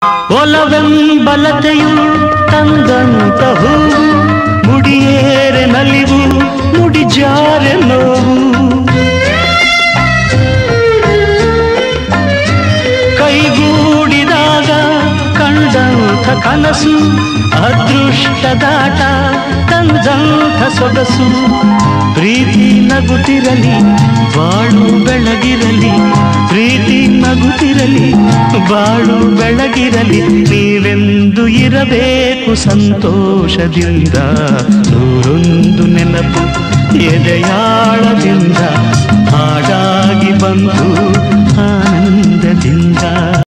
ಒಲವೆಂಬಲತೆಯು ತಂದಂತ ಹೂವು ಮುಡಿಯೇರೆ ನಲಿವು ಮುಡಿಜಾರೆ ನೋವು ಕೈಗೂಡಿದಾಗ ಕಂಡಂಥ ಕನಸು ಅದೃಷ್ಟದಾಟ ತಂದಂಥ ಸೊಗಸು ಪ್ರೀತಿ ನಗುತ್ತಿರಲಿ ಬಾಳು ಬೆಳಗಿರಲಿ ಪ್ರೀತಿ ನಗುತ್ತಿರಲಿ ಬಾಳು ಬೆಳಗಿರಲಿ ನೀವೆಂದು ಇರಬೇಕು ಸಂತೋಷದಿಂದ ನೂರೊಂದು ನೆನಪು ಎದೆಯಾಳದಿಂದ ಹಾಡಾಗಿ ಬಂದು ಆನಂದದಿಂದ